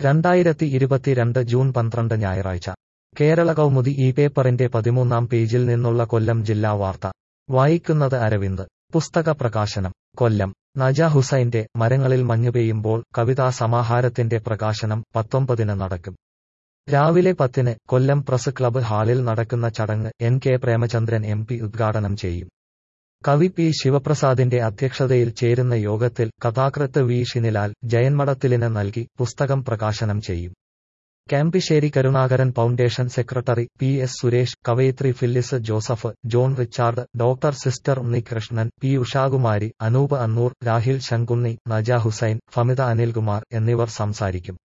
രണ്ടായിരത്തി ഇരുപത്തിരണ്ട് ജൂൺ പന്ത്രണ്ട് ഞായറാഴ്ച കേരള കൗമുദി ഈ പേപ്പറിന്റെ പതിമൂന്നാം പേജിൽ നിന്നുള്ള കൊല്ലം ജില്ലാ വാർത്ത വായിക്കുന്നത് അരവിന്ദ് പുസ്തക പ്രകാശനം കൊല്ലം നജ ഹുസൈന്റെ മരങ്ങളിൽ മഞ്ഞുപെയ്യുമ്പോൾ കവിതാ സമാഹാരത്തിന്റെ പ്രകാശനം പത്തൊമ്പതിന് നടക്കും രാവിലെ പത്തിന് കൊല്ലം പ്രസ് ക്ലബ്ബ് ഹാളിൽ നടക്കുന്ന ചടങ്ങ് N K Premachandran M P ഉദ്ഘാടനം ചെയ്യും കവി പി ശിവപ്രസാദിന്റെ അധ്യക്ഷതയിൽ ചേരുന്ന യോഗത്തിൽ കഥാകൃത്ത് വി ഷിനിലാൽ ജയന്മടത്തിലിന് നൽകി പുസ്തകം പ്രകാശനം ചെയ്യും Kampissery Karunakaran foundation secretary P S Suresh കവയിത്രി Phyllis Joseph John Richard doctor sister Unnikrishnan P Ushakumari Anoop Annoor Rahil Sankunni Naja Hussain Famitha Anilkumar എന്നിവർ സംസാരിക്കും